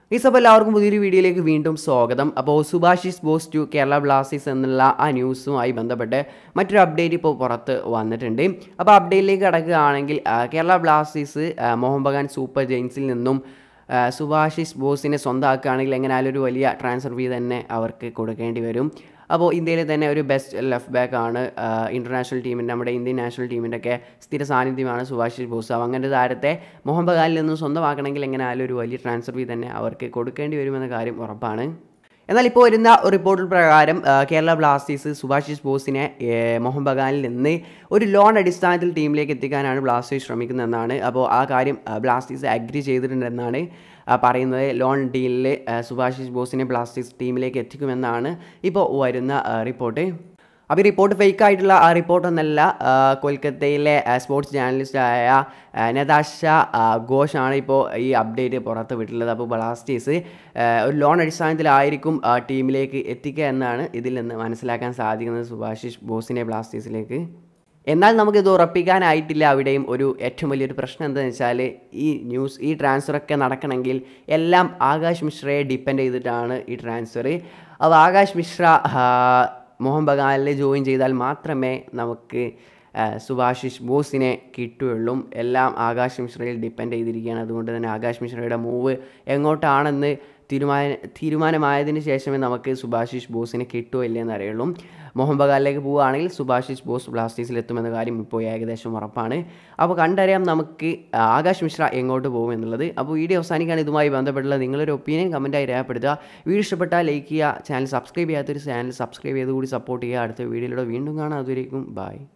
ഈ സഭ എല്ലാവർക്കും പുതിയൊരു വീഡിയോയിലേക്ക് വീണ്ടും സ്വാഗതം അപ്പോൾ സുഭാഷിസ് ബോസ് ടു കേരള ബ്ലാസ്റ്റേഴ്സ് എന്നുള്ള ആ ന്യൂസുമായി ബന്ധപ്പെട്ട് മറ്റൊരു അപ്ഡേറ്റ് ഇപ്പോൾ പുറത്ത് വന്നിട്ടുണ്ട് അപ്പോൾ അപ്ഡേറ്റിലേക്ക് കിടക്കുകയാണെങ്കിൽ ആ, കേരള ബ്ലാസ്റ്റേഴ്സ് ആ, മോഹൻ ബഗാൻ സൂപ്പർ ജെയിൻസിൽ നിന്നും ആ, സുഭാഷിസ് ബോസിനെ സ്വന്തമാക്കുകയാണെങ്കിൽ എങ്ങനെയാലും ഒരു വലിയ ട്രാൻസ്ഫർ ഫീ തന്നെ അവർക്ക് കൊടുക്കേണ്ടി വരും അപ്പോൾ ഇന്ത്യയിലെ തന്നെ ഒരു ബെസ്റ്റ് ലെഫ്റ്റ് ബാക്ക് ആണ് ഇൻ്റർനാഷണൽ ടീമിൻ്റെ നമ്മുടെ ഇന്ത്യൻ നാഷണൽ ടീമിൻ്റെ ഒക്കെ സ്ഥിര സാന്നിധ്യമാണ് സുഭാഷിഷ് ബോസ് അപ്പോൾ അങ്ങനെ ഒരു താരത്തെ മോഹൻ ബഗാനിൽ നിന്നും സ്വന്തമാക്കണമെങ്കിൽ എങ്ങനെയാലും ഒരു വലിയ ട്രാൻസ്ഫർ ഫീ തന്നെ അവർക്ക് കൊടുക്കേണ്ടി വരുമെന്ന കാര്യം ഉറപ്പാണ് എന്നാൽ ഇപ്പോൾ വരുന്ന റിപ്പോർട്ടിൽ പ്രകാരം ആ, കേരള ബ്ലാസ്റ്റേഴ്സ് സുഭാഷിഷ് ബോസിനെ ഏ, മോഹൻ ബഗാനിൽ നിന്ന് ഒരു ലോൺ അടിസ്ഥാനത്തിൽ ടീമിലേക്ക് എത്തിക്കാനാണ് ബ്ലാസ്റ്റേഴ്സ് ശ്രമിക്കുന്നതെന്നാണ് അപ്പോൾ ആ കാര്യം ആ, ബ്ലാസ്റ്റേഴ്സ് അഗ്രി ചെയ്തിട്ടുണ്ടെന്നാണ് ആ, പറയുന്നത് ലോൺ ഡീലിൽ സുഭാഷിഷ് ബോസിനെ ബ്ലാസ്റ്റേഴ്സ് ടീമിലേക്ക് എത്തിക്കുമെന്നാണ് ഇപ്പോൾ വരുന്ന ആ, റിപ്പോർട്ട് അപ്പോൾ ഈ റിപ്പോർട്ട് ഫേക്ക് ആയിട്ടുള്ള ആ റിപ്പോർട്ടൊന്നല്ല ആ, കൊൽക്കത്തയിലെ ആ, സ്പോർട്സ് ജേർണലിസ്റ്റായ ആ, നതാഷ ആ, ഘോഷാണ് ഇപ്പോൾ ഈ അപ്ഡേറ്റ് പുറത്ത് വിട്ടിട്ടുള്ളത് അപ്പോൾ ബ്ലാസ്റ്റേഴ്സ് ആ, ഒരു ലോൺ അടിസ്ഥാനത്തിലായിരിക്കും ആ, ടീമിലേക്ക് എത്തിക്കുക എന്നാണ് ഇതിൽ നിന്ന് മനസ്സിലാക്കാൻ സാധിക്കുന്നത് സുഭാഷിഷ് ബോസിനെ ബ്ലാസ്റ്റേഴ്സിലേക്ക് എന്നാൽ നമുക്കിത് ഉറപ്പിക്കാനായിട്ടില്ല അവിടെയും ഒരു ഏറ്റവും വലിയൊരു പ്രശ്നം എന്താണെന്ന് വെച്ചാൽ ഈ ന്യൂസ് ഈ ട്രാൻസ്ഫറൊക്കെ നടക്കണമെങ്കിൽ എല്ലാം ആകാശ് മിശ്രയെ ഡിപ്പെൻഡ് ചെയ്തിട്ടാണ് ഈ ട്രാൻസ്ഫർ അപ്പോൾ ആകാശ് മിശ്ര ആ, മോഹൻ ബഗാനിൽ ജോയിൻ ചെയ്താൽ മാത്രമേ നമുക്ക് ആ, സുഭാഷിഷ് ബോസിനെ കിട്ടുകയുള്ളൂ എല്ലാം ആകാശ് മിശ്രയിൽ ഡിപ്പെൻഡ് ചെയ്തിരിക്കുകയാണ് അതുകൊണ്ട് തന്നെ ആകാശ് മിശ്രയുടെ മൂവ് എങ്ങോട്ടാണെന്ന് തീരുമാന തീരുമാനമായതിന് ശേഷമേ നമുക്ക് സുഭാഷിഷ് ബോസിനെ കിട്ടുമോ ഇല്ലയെന്ന് അറിയുള്ളൂ മോഹൻ ബഗാനിലേക്ക് പോവുകയാണെങ്കിൽ സുഭാഷിഷ് ബോസ് ബ്ലാസ്റ്റേഴ്സിൽ എത്തുമെന്ന കാര്യം ഇപ്പോൾ ഏകദേശം ഉറപ്പാണ് അപ്പോൾ കണ്ടറിയാം നമുക്ക് ആകാശ് മിശ്ര എങ്ങോട്ട് പോകും എന്നുള്ളത് അപ്പോൾ വീഡിയോ അവസാനിക്കാൻ ഇതുമായി ബന്ധപ്പെട്ടുള്ള നിങ്ങളൊരു ഒപ്പീനിയൻ കമൻറ്റായി രേഖപ്പെടുത്തുക വീഡിയോ ഇഷ്ടപ്പെട്ടാൽ ലൈക്ക് ചെയ്യുക ചാനൽ സബ്സ്ക്രൈബ് ചെയ്യാത്തൊരു ചാനൽ സബ്സ്ക്രൈബ് ചെയ്ത് കൂടി സപ്പോർട്ട് ചെയ്യുക അടുത്ത വീഡിയോയിലൂടെ വീണ്ടും കാണാം അതുവരേക്കും ബൈ